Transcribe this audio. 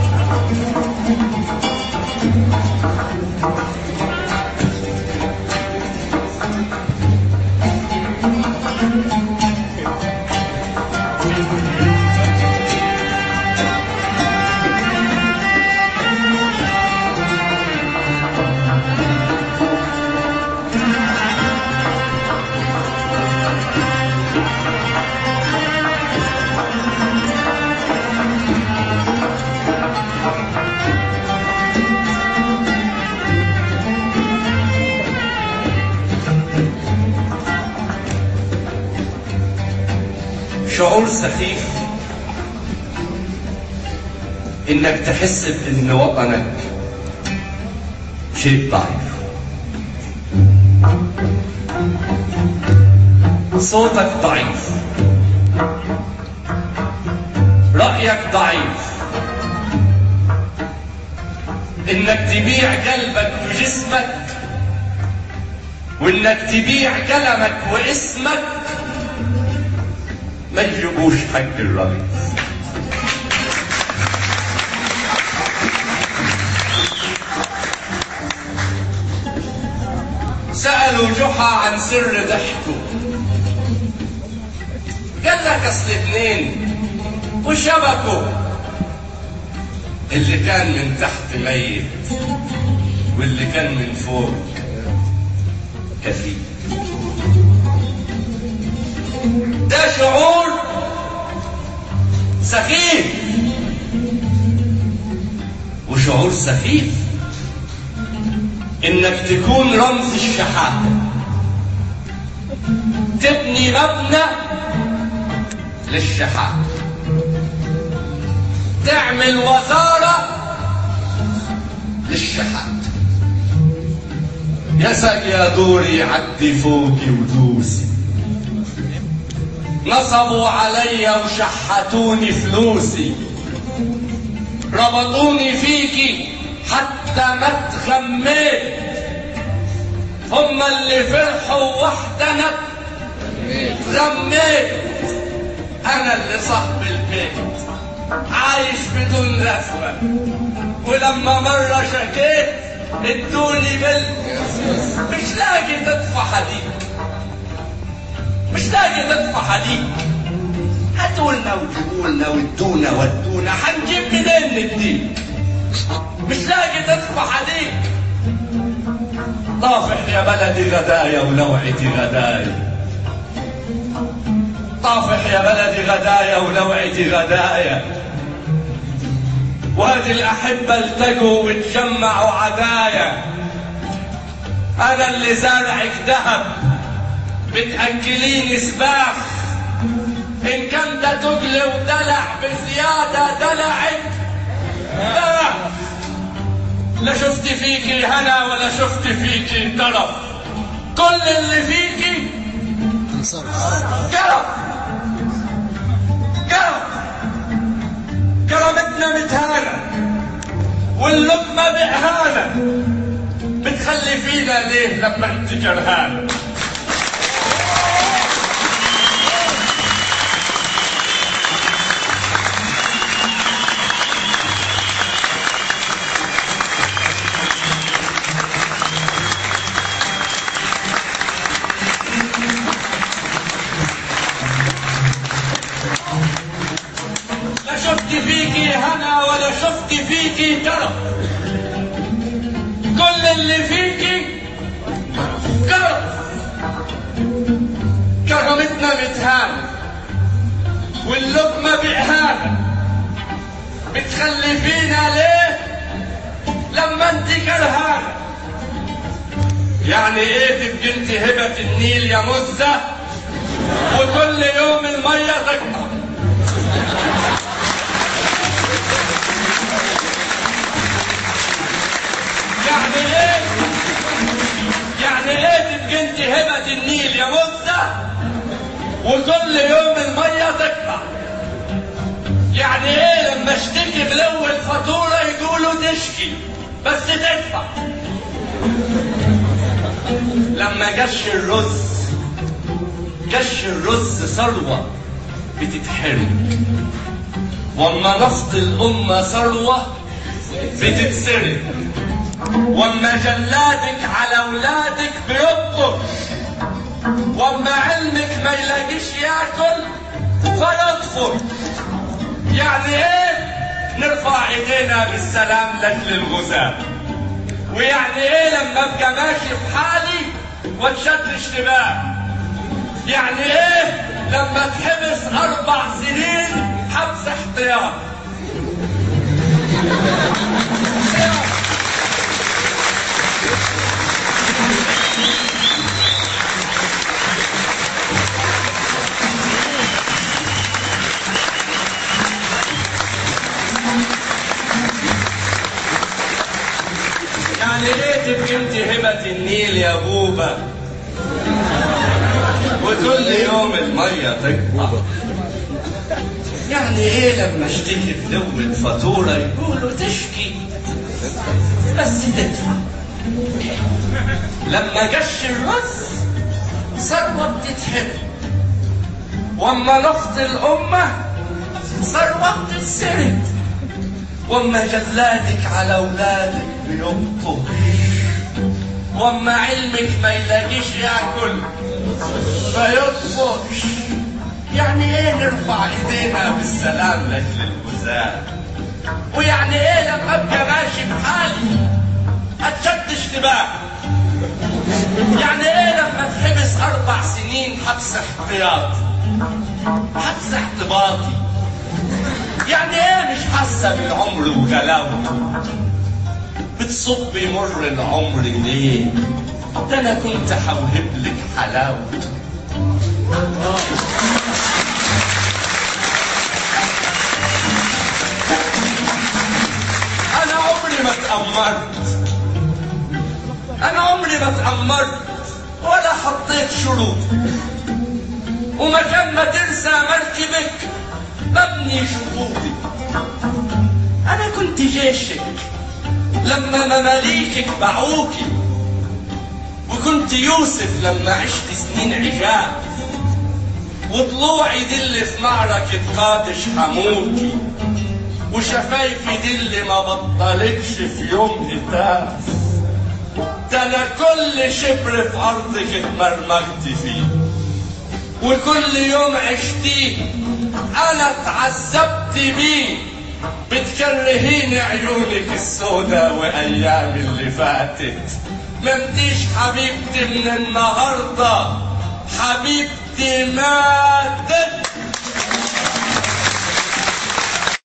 شعور سخيف انك تحس بان وطنك شيء ضعيف صوتك ضعيف رأيك ضعيف انك تبيع قلبك وجسمك وانك تبيع كلمك واسمك ما يجيبوش حق الرئيس سألوا جحا عن سر ضحكه قال لك اصل اتنين وشبكوا اللي كان من تحت ميت واللي كان من فوق كفيف ده شعور سخيف وشعور سخيف انك تكون رمز الشحاتة تبني مبنى للشحاتة تعمل وزارة للشحاتة يا ساق يا دوري عدي فوقي ودوسي نصبوا علي وشحتوني فلوسي ربطوني فيكي حتى ما اتغميت هم اللي فرحوا واحدة اتغميت انا اللي صاحب البيت عايش بدون رسمة ولما مرة شكيت ادوني بال مش لاقي تدفع حديد مش لاقي تدفع حديد هاتولنا وجيبولنا وادونا ودونا هنجيب منين نديك مش لاقي تدفع حديد طافح يا بلدي غدايا ولوعتي غدايا طافح يا بلدي غدايا ولوعتي غدايا وادي الأحبة التقوا وتجمعوا عدايا أنا اللي زارعك ذهب بتأكليني سباخ إن كان ده تقل ودلع بزيادة دلعك دلع لا شفت فيكي هنا ولا شفت فيكي طرف كل اللي فيكي كرم كرم كرمتنا متهانة واللقمة بإهانة بتخلي فينا ليه لما انت جرهانة لا شفت فيكي هنا ولا شفت فيكي كرم كل اللي فيكي كرم كرمتنا متهانة واللقمة بإهانة بتخلي فينا ليه لما انت كرهانة يعني ايه تبقى انت هبة النيل يا مزة وكل يوم المية تكبر يعني ايه يعني ايه تبقى انت هبة النيل يا مزة وكل يوم المية تقطع يعني ايه لما اشتكي بلو الفاتورة يقولوا تشكي بس تدفع لما قش الرز قش الرز ثروة بتتحرم واما نفط الامه ثروه بتتسرق واما جلادك على اولادك بيطلب واما علمك ما يلاقيش ياكل فيطفر يعني ايه نرفع ايدينا بالسلام لاجل الغزاة ويعني ايه لما ابقى ماشي في حالي واتشد اشتباه يعني ايه لما اتحبس اربع سنين حبس احتياط يعني ايه تبقى انت هبة النيل يا بوبا وكل يوم المية تقطع يعني ايه لما اشتكي بلوة فاتورة يقولوا تشكي بس تدفع لما قش الرز ثروة بتتحرق واما نفط الامة ثروة بتتسرق واما جلادك على اولادك بيبطل واما علمك ما يلاقيش ياكل فيطفش يعني ايه نرفع ايدينا بالسلام لاجل الغزاة ويعني ايه لما ابقى ماشي بحالي اتشد اشتباه يعني ايه لما اتحبس اربع سنين حبس احتياط حبس احتباطي يعني ايه مش حاسه بالعمر وغلاوته بتصب مر العمر ليه ده انا كنت هوهب لك حلاوته انا عمري ما اتأمرت انا عمري ما اتأمرت ولا حطيت شروط ومكان ما تنسى مركبك ببني شطوطي انا كنت جيشك لما مماليكك باعوكي وكنت يوسف لما عشت سنين عجاب وطلوعي دي اللي في معركة قادش حموكي وشفايفي دي اللي ما بطلتش في يوم هتاف ده انا كل شبر في ارضك اتمرمغت فيه وكل يوم عشتيه انا اتعذبت بيه بتكرهيني عيونك السودا وايام اللي فاتت ممتيش حبيبتي من النهارده حبيبتي ماتت